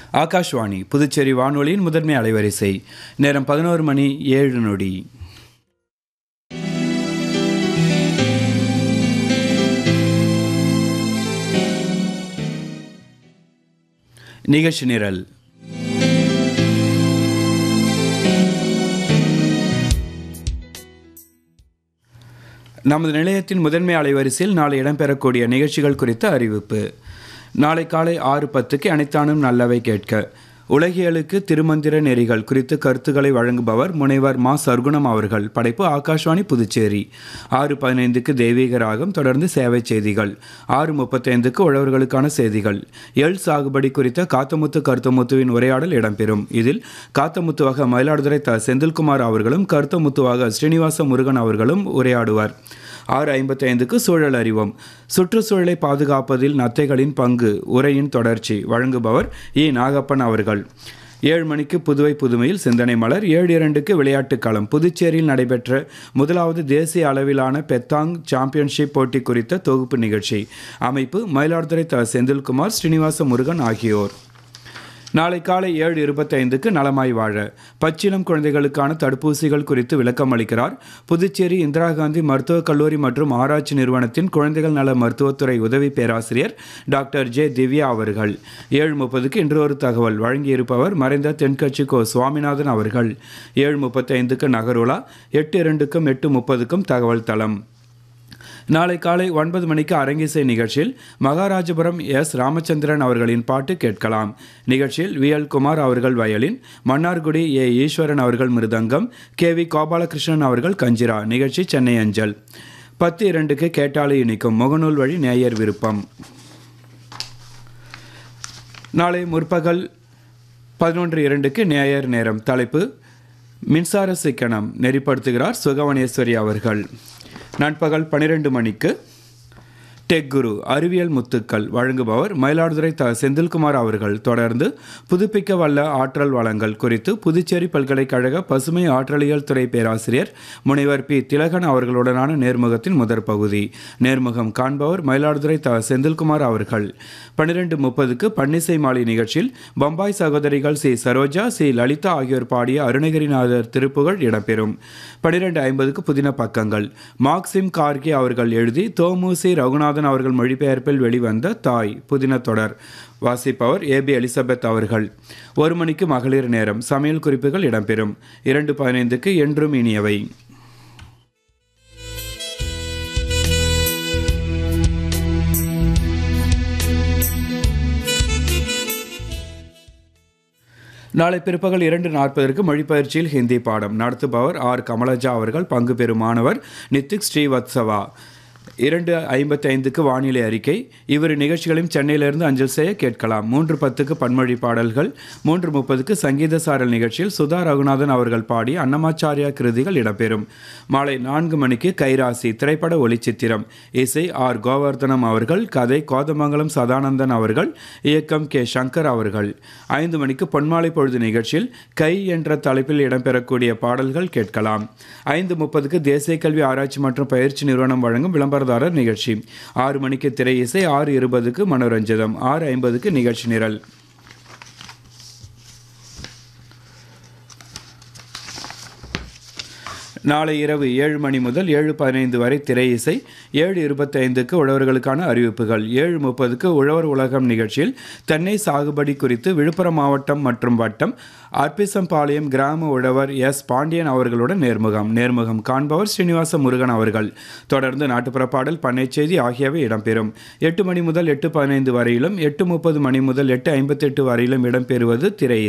ஆகாஷ்வாணி புதுச்சேரி வானொலியின் முதன்மை அலைவரிசை நேரம் பதினோரு மணி ஏழு நொடி நிகழ்ச்சி நிரல் நமது நிலையத்தின் முதன்மை அலைவரிசையில் நாளை இடம்பெறக்கூடிய நிகழ்ச்சிகள் குறித்த அறிவிப்பு நாளை காலை ஆறு பத்துக்கு அனைத்தானும் நல்லவை கேட்க உலகியலுக்கு திருமந்திர நெறிகள் குறித்து கருத்துக்களை வழங்குபவர் முனைவர் மா சர்க்குணம் அவர்கள் படைப்பு ஆகாஷ்வாணி புதுச்சேரி ஆறு பதினைந்துக்கு தெய்வீக ராகம் தொடர்ந்து சேவை செய்திகள் ஆறு முப்பத்தைந்துக்கு உழவர்களுக்கான செய்திகள் எள் சாகுபடி குறித்த காத்தமுத்து கருத்தமுத்துவின் உரையாடல் இடம்பெறும் இதில் காத்தமுத்துவாக மயிலாடுதுறை த செந்தில்குமார் அவர்களும் கருத்தமுத்துவாக ஸ்ரீனிவாச முருகன் அவர்களும் உரையாடுவார் ஆறு ஐம்பத்தி ஐந்துக்கு சூழல் அறிவோம் சுற்றுச்சூழலை பாதுகாப்பதில் நத்தைகளின் பங்கு உரையின் தொடர்ச்சி வழங்குபவர் இ நாகப்பன் அவர்கள் ஏழு மணிக்கு புதுவை புதுமையில் சிந்தனை மலர் ஏழு இரண்டுக்கு விளையாட்டுக் களம் புதுச்சேரியில் நடைபெற்ற முதலாவது தேசிய அளவிலான பெத்தாங் சாம்பியன்ஷிப் போட்டி குறித்த தொகுப்பு நிகழ்ச்சி அமைப்பு மயிலாடுதுறை த செந்தில்குமார் ஸ்ரீனிவாச முருகன் ஆகியோர் நாளை காலை ஏழு இருபத்தைந்துக்கு நலமாய் வாழ பச்சிளம் குழந்தைகளுக்கான தடுப்பூசிகள் குறித்து விளக்கம் அளிக்கிறார் புதுச்சேரி இந்திரா காந்தி மருத்துவக் கல்லூரி மற்றும் ஆராய்ச்சி நிறுவனத்தின் குழந்தைகள் நல மருத்துவத்துறை உதவி பேராசிரியர் டாக்டர் ஜே திவ்யா அவர்கள் ஏழு முப்பதுக்கு இன்று ஒரு தகவல் வழங்கியிருப்பவர் மறைந்த தென்கட்சி கோ சுவாமிநாதன் அவர்கள் ஏழு முப்பத்தைந்துக்கு நகருலா எட்டு இரண்டுக்கும் எட்டு முப்பதுக்கும் தகவல் தளம் நாளை காலை ஒன்பது மணிக்கு அரங்கிசை நிகழ்ச்சியில் மகாராஜபுரம் எஸ் ராமச்சந்திரன் அவர்களின் பாட்டு கேட்கலாம் நிகழ்ச்சியில் வி எல் குமார் அவர்கள் வயலின் மன்னார்குடி ஏ ஈஸ்வரன் அவர்கள் மிருதங்கம் கே வி கோபாலகிருஷ்ணன் அவர்கள் கஞ்சிரா நிகழ்ச்சி சென்னை அஞ்சல் பத்து இரண்டுக்கு கேட்டாலே இனிக்கும் முகநூல் வழி நேயர் விருப்பம் நாளை முற்பகல் பதினொன்று இரண்டுக்கு நேயர் நேரம் தலைப்பு மின்சார சிக்கனம் நெறிப்படுத்துகிறார் சுகவனேஸ்வரி அவர்கள் நண்பகல் பன்னிரெண்டு மணிக்கு டெக் குரு அறிவியல் முத்துக்கள் வழங்குபவர் மயிலாடுதுறை த செந்தில்குமார் அவர்கள் தொடர்ந்து புதுப்பிக்க வல்ல ஆற்றல் வளங்கள் குறித்து புதுச்சேரி பல்கலைக்கழக பசுமை ஆற்றலியல் துறை பேராசிரியர் முனைவர் பி திலகன் அவர்களுடனான நேர்முகத்தின் முதற் பகுதி நேர்முகம் காண்பவர் மயிலாடுதுறை த செந்தில்குமார் அவர்கள் பன்னிரெண்டு முப்பதுக்கு பன்னிசை மாலை நிகழ்ச்சியில் பம்பாய் சகோதரிகள் சி சரோஜா சி லலிதா ஆகியோர் பாடிய அருணகிரிநாதர் திருப்புகள் இடம்பெறும் பன்னிரெண்டு ஐம்பதுக்கு புதின பக்கங்கள் மார்க்சிம் கார்கே அவர்கள் எழுதி தோமுசி ரகுநாதன் அவர்கள் மொழிபெயர்ப்பில் வெளிவந்த தாய் புதின தொடர் வாசிப்பவர் ஏபி எலிசபெத் அவர்கள் ஒரு மணிக்கு மகளிர் நேரம் சமையல் குறிப்புகள் இடம்பெறும் இரண்டு பதினைந்துக்கு என்றும் இனியவை நாளை பிற்பகல் இரண்டு நாற்பதற்கு மொழிப்பயிற்சியில் ஹிந்தி பாடம் நடத்துபவர் ஆர் கமலஜா அவர்கள் பங்கு பெறும் மாணவர் நித்திக் ஸ்ரீவத்சவா இரண்டு ஐம்பத்தி ஐந்துக்கு வானிலை அறிக்கை இவர் நிகழ்ச்சிகளையும் சென்னையிலிருந்து அஞ்சல் செய்ய கேட்கலாம் மூன்று பத்துக்கு பன்மொழி பாடல்கள் மூன்று முப்பதுக்கு சங்கீத சாரல் நிகழ்ச்சியில் சுதா ரகுநாதன் அவர்கள் பாடி அன்னமாச்சாரியா கிருதிகள் இடம்பெறும் மாலை நான்கு மணிக்கு கைராசி திரைப்பட ஒளிச்சித்திரம் இசை ஆர் கோவர்தனம் அவர்கள் கதை கோதமங்கலம் சதானந்தன் அவர்கள் இயக்கம் கே சங்கர் அவர்கள் ஐந்து மணிக்கு பொன்மாலை பொழுது நிகழ்ச்சியில் கை என்ற தலைப்பில் இடம்பெறக்கூடிய பாடல்கள் கேட்கலாம் ஐந்து முப்பதுக்கு தேசிய கல்வி ஆராய்ச்சி மற்றும் பயிற்சி நிறுவனம் வழங்கும் விளம்பரதாரர் நிகழ்ச்சி ஆறு மணிக்கு திரை இசை ஆறு இருபதுக்கு மனோரஞ்சிதம் ஆறு ஐம்பதுக்கு நிகழ்ச்சி நிரல் நாளை இரவு ஏழு மணி முதல் ஏழு பதினைந்து வரை திரை இசை ஏழு இருபத்தைந்துக்கு உழவர்களுக்கான அறிவிப்புகள் ஏழு முப்பதுக்கு உழவர் உலகம் நிகழ்ச்சியில் தென்னை சாகுபடி குறித்து விழுப்புரம் மாவட்டம் மற்றும் வட்டம் அர்ப்பிசம்பாளையம் கிராம உழவர் எஸ் பாண்டியன் அவர்களுடன் நேர்முகம் நேர்முகம் காண்பவர் ஸ்ரீனிவாச முருகன் அவர்கள் தொடர்ந்து நாட்டுப்புற பாடல் பண்ணை செய்தி ஆகியவை இடம்பெறும் எட்டு மணி முதல் எட்டு பதினைந்து வரையிலும் எட்டு முப்பது மணி முதல் எட்டு ஐம்பத்தெட்டு வரையிலும் இடம்பெறுவது திரை